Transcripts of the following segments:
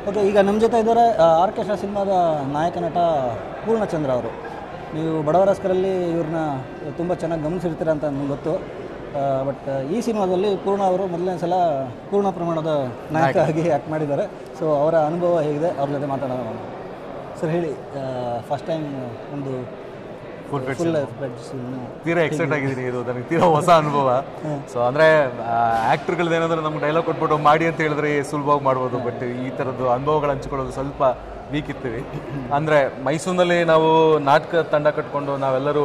Okay ಈಗ ನಮ್ಮ ಜೊತೆ ಇದ್ದಾರೆ ಆರ್ಕೆಸ್ಟ್ರಾ ಸಿನಿಮಾದ ನಾಯಕ ನಟ ಪೂರ್ಣಚಂದ್ರ ಅವರು ನೀವು ಬಡವರಸ್ಕರಲ್ಲಿ ಇವ್ರನ್ನ ತುಂಬ ಚೆನ್ನಾಗಿ ಗಮನಿಸಿರ್ತೀರ ಅಂತ ನನಗೆ ಗೊತ್ತು ಬಟ್ ಈ ಸಿನಿಮಾದಲ್ಲಿ ಪೂರ್ಣ ಅವರು ಮೊದಲನೇ ಸಲ ಪೂರ್ಣ ಪ್ರಮಾಣದ ನಾಯಕ ಆಗಿ ಆ್ಯಕ್ಟ್ ಮಾಡಿದ್ದಾರೆ ಸೊ ಅವರ ಅನುಭವ ಹೇಗಿದೆ ಅವ್ರ ಜೊತೆ ಮಾತಾಡೋಣ ಸರ್ ಹೇಳಿ ಫಸ್ಟ್ ಟೈಮ್ ಒಂದು full fit full fledged cinema ತೀರಾ ಎಕ್ಸೈಟ್ ಆಗಿದ್ದೀನಿ ಇದು ನನಗೆ ತೀರಾ ಹೊಸ ಅನುಭವ ಸೊ ಅಂದರೆ ಆ್ಯಕ್ಟರ್ಗಳದ್ದು ಏನಾದರೂ ನಮ್ಗೆ ಡೈಲಾಗ್ ಕೊಟ್ಬಿಟ್ಟು ಮಾಡಿ ಅಂತ ಹೇಳಿದ್ರೆ ಸುಲಭವಾಗಿ ಮಾಡ್ಬೋದು ಬಟ್ ಈ ಥರದ್ದು ಅನುಭವಗಳು ಹಂಚ್ಕೊಳ್ಳೋದು ಸ್ವಲ್ಪ ವೀಕ್ ಇರ್ತೀವಿ ಅಂದರೆ ಮೈಸೂರಿನಲ್ಲಿ ನಾವು ನಾಟಕ ತಂಡ ಕಟ್ಕೊಂಡು ನಾವೆಲ್ಲರೂ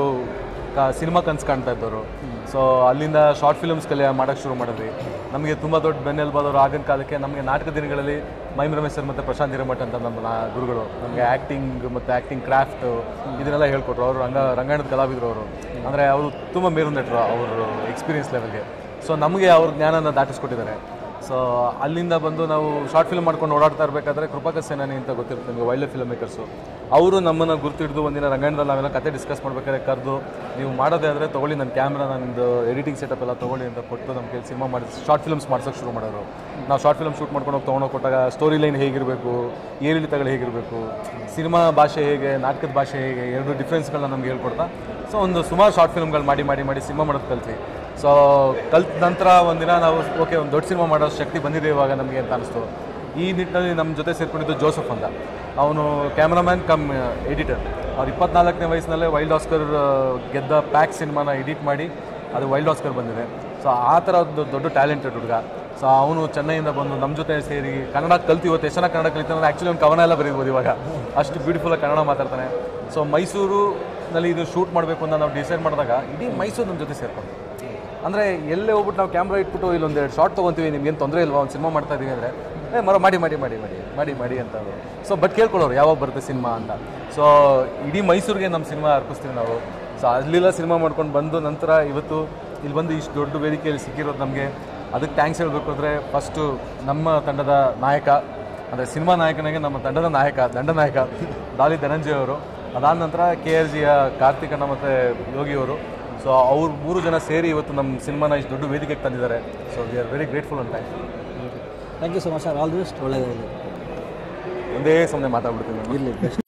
ಕ ಸಿನಿಮಾ ಕನ್ಸು ಕಾಣ್ತಾ ಇದ್ದವರು ಸೊ ಅಲ್ಲಿಂದ ಶಾರ್ಟ್ ಫಿಲ್ಮ್ಸ್ ಕಲಿಯ ಮಾಡೋಕ್ಕೆ ಶುರು ಮಾಡಿದ್ವಿ ನಮಗೆ ತುಂಬ ದೊಡ್ಡ ಬೆನ್ನೆಲುಬಾದವರು ಆಗಿನ ಕಾಲಕ್ಕೆ ನಮಗೆ ನಾಟಕ ದಿನಗಳಲ್ಲಿ ಮೈಮ್ ರಮೇಶ್ ಸರ್ ಮತ್ತು ಪ್ರಶಾಂತ್ ಹಿರೇಮಠ ಅಂತ ನಮ್ಮ ನಾ- ಗುರುಗಳು ನಮಗೆ ಆ್ಯಕ್ಟಿಂಗ್ ಮತ್ತು ಆ್ಯಕ್ಟಿಂಗ್ ಕ್ರಾಫ್ಟ್ ಇದನ್ನೆಲ್ಲ ಹೇಳ್ಕೊಟ್ರು ಅವರು ರಂಗ ರಂಗಾಯಣದ ಕಲಾವಿದರು ಅವರು ಅಂದರೆ ಅವರು ತುಂಬ ಮೇರು ನಟರು ಅವರು ಎಕ್ಸ್ಪೀರಿಯನ್ಸ್ ಲೆವೆಲ್ಗೆ ಸೊ ನಮಗೆ ಅವ್ರ ಜ್ಞಾನನ ದಾಟಿಸ್ಕೊಟ್ಟಿದ್ದಾರೆ ಸೊ ಅಲ್ಲಿಂದ ಬಂದು ನಾವು ಶಾರ್ಟ್ ಫಿಲ್ಮ್ ಮಾಡ್ಕೊಂಡು ಓಡಾಡ್ತಾ ಇರಬೇಕಾದ್ರೆ ಕೃಪಾಕರ್ ಸೇನಾನಿ ಅಂತ ಗೊತ್ತಿರುತ್ತೆ ನಿಮಗೆ ವೈಲ್ಡ್ ಫಿಲ್ಮ್ ಮೇಕರ್ಸು ಅವರು ನಮ್ಮನ್ನು ಗುರ್ತಿಡಿದು ಒಂದಿನ ರಂಗಾಯಣದಲ್ಲಿ ನಾವೆಲ್ಲ ಕತೆ ಡಿಸ್ಕಸ್ ಮಾಡ್ಬೇಕಾದ್ರೆ ಕರೆದು ನೀವು ಮಾಡೋದೇ ಅಂದರೆ ತೊಗೊಳ್ಳಿ ನನ್ನ ಕ್ಯಾಮ್ರಾ ನಂದು ಎಡಿಟಿಂಗ್ ಸೆಟಪ್ ಎಲ್ಲ ತೊಗೊಳ್ಳಿ ಅಂತ ಕೊಟ್ಟು ನಮ್ಮ ಕೈಲಿ ಸಿನಿಮಾ ಮಾಡಿ ಶಾರ್ಟ್ ಫಿಲ್ಮ್ಸ್ ಮಾಡ್ಸೋಕೆ ಶುರು ಮಾಡೋರು ನಾವು ಶಾರ್ಟ್ ಫಿಲ್ಮ್ ಶೂಟ್ ಮಾಡ್ಕೊಂಡು ಹೋಗಿ ತೊಗೊಂಡೋಗಿ ಕೊಟ್ಟಾಗ ಸ್ಟೋರಿ ಲೈನ್ ಹೇಗಿರಬೇಕು ಏರಿಳಿತಗಳು ಹೇಗಿರಬೇಕು ಸಿನಿಮಾ ಭಾಷೆ ಹೇಗೆ ನಾಟಕದ ಭಾಷೆ ಹೇಗೆ ಎರಡು ಡಿಫ್ರೆನ್ಸ್ಗಳನ್ನ ನಮ್ಗೆ ಹೇಳ್ಕೊಡ್ತಾ ಸೊ ಒಂದು ಸುಮಾರು ಶಾರ್ಟ್ ಫಿಲ್ಮ್ಗಳು ಮಾಡಿ ಮಾಡಿ ಮಾಡಿ ಸಿನಿಮಾ ಮಾಡೋದು ಕಲ್ತ್ವಿ ಸೊ ಕಲ್ತ ನಂತರ ಒಂದಿನ ನಾವು ಓಕೆ ಒಂದು ದೊಡ್ಡ ಸಿನಿಮಾ ಮಾಡೋ ಶಕ್ತಿ ಬಂದಿದೆ ಇವಾಗ ನಮಗೆ ಅಂತ ಅನಿಸ್ತು ಈ ನಿಟ್ಟಿನಲ್ಲಿ ನಮ್ಮ ಜೊತೆ ಸೇರ್ಕೊಂಡಿದ್ದು ಜೋಸಫ್ ಅಂತ ಅವನು ಕ್ಯಾಮ್ರಾಮ್ಯಾನ್ ಕಮ್ ಎಡಿಟರ್ ಅವ್ರು ಇಪ್ಪತ್ನಾಲ್ಕನೇ ವಯಸ್ಸಿನಲ್ಲೇ ವೈಲ್ಡ್ ಆಸ್ಕರ್ ಗೆದ್ದ ಪ್ಯಾಕ್ ಸಿನಿಮಾನ ಎಡಿಟ್ ಮಾಡಿ ಅದು ವೈಲ್ಡ್ ಆಸ್ಕರ್ ಬಂದಿದೆ ಸೊ ಆ ಥರ ಒಂದು ದೊಡ್ಡ ಟ್ಯಾಲೆಂಟೆಡ್ ಹುಡುಗ ಸೊ ಅವನು ಚೆನ್ನೈಯಿಂದ ಬಂದು ನಮ್ಮ ಜೊತೆ ಸೇರಿ ಕನ್ನಡ ಕಲ್ತು ಇವತ್ತು ಎಷ್ಟು ಚೆನ್ನಾಗಿ ಕನ್ನಡ ಕಲಿತಾನೆ ಆ್ಯಕ್ಚುಲಿ ಒಂದು ಕವನ ಎಲ್ಲ ಬರೀಬೋದು ಇವಾಗ ಅಷ್ಟು ಬ್ಯೂಟಿಫುಲ್ಲಾಗಿ ಕನ್ನಡ ಮಾತಾಡ್ತಾನೆ ಸೊ ಮೈಸೂರಿನಲ್ಲಿ ಇದು ಶೂಟ್ ಮಾಡಬೇಕು ಅಂತ ನಾವು ಡಿಸೈಡ್ ಮಾಡಿದಾಗ ಇಡೀ ಮೈಸೂರು ನಮ್ಮ ಜೊತೆ ಸೇರ್ಕೊಂಡು ಅಂದರೆ ಎಲ್ಲೇ ಹೋಗ್ಬಿಟ್ಟು ನಾವು ಕ್ಯಾಮ್ರಾ ಇಟ್ಬಿಟ್ಟು ಇಲ್ಲೊಂದು ಎರಡು ಶಾರ್ಟ್ ತೊಗೊತೀವಿ ನಿಮ್ಗೇನು ತೊಂದರೆ ಇಲ್ವಾ ಒಂದು ಸಿನಿಮಾ ಮಾಡ್ತಾ ಇದೀವಿ ಅಂದರೆ ಏ ಮರ ಮಾಡಿ ಮಾಡಿ ಮಾಡಿ ಮಾಡಿ ಮಾಡಿ ಮಾಡಿ ಅಂತ ಸೊ ಬಟ್ ಕೇಳ್ಕೊಳ್ಳೋರು ಯಾವಾಗ ಬರುತ್ತೆ ಸಿನಿಮಾ ಅಂತ ಸೊ ಇಡೀ ಮೈಸೂರಿಗೆ ನಮ್ಮ ಸಿನಿಮಾ ಅರ್ಪಿಸ್ತೀವಿ ನಾವು ಸೊ ಅಲ್ಲೆಲ್ಲ ಸಿನಿಮಾ ಮಾಡ್ಕೊಂಡು ಬಂದು ನಂತರ ಇವತ್ತು ಇಲ್ಲಿ ಬಂದು ಇಷ್ಟು ದೊಡ್ಡ ವೇದಿಕೆಯಲ್ಲಿ ಸಿಕ್ಕಿರೋದು ನಮಗೆ ಅದಕ್ಕೆ ಥ್ಯಾಂಕ್ಸ್ ಹೇಳಬೇಕು ಅಂದರೆ ಫಸ್ಟು ನಮ್ಮ ತಂಡದ ನಾಯಕ ಅಂದರೆ ಸಿನಿಮಾ ನಾಯಕನಾಗೆ ನಮ್ಮ ತಂಡದ ನಾಯಕ ದಂಡನಾಯಕ ಡಾಲಿ ಧನಂಜಯ ಅವರು ಅದಾದ ನಂತರ ಕೆ ಆರ್ ಜಿಯ ಕಾರ್ತಿಕಣ್ಣ ಮತ್ತು ಯೋಗಿಯವರು ಸೊ ಅವ್ರು ಮೂರು ಜನ ಸೇರಿ ಇವತ್ತು ನಮ್ಮ ಸಿನಿಮಾನ ಇಷ್ಟು ದೊಡ್ಡ ವೇದಿಕೆಗೆ ತಂದಿದ್ದಾರೆ so we are very grateful ಅಂತ thank you so much sir all the best ಒಳ್ಳೆಯದು ಒಂದೇ ಸಮಯ ಮಾತಾಡ್ಬಿಡ್ತೀನಿ ನಾನು. ಇರಲಿ ಬೆಸ್ಟ್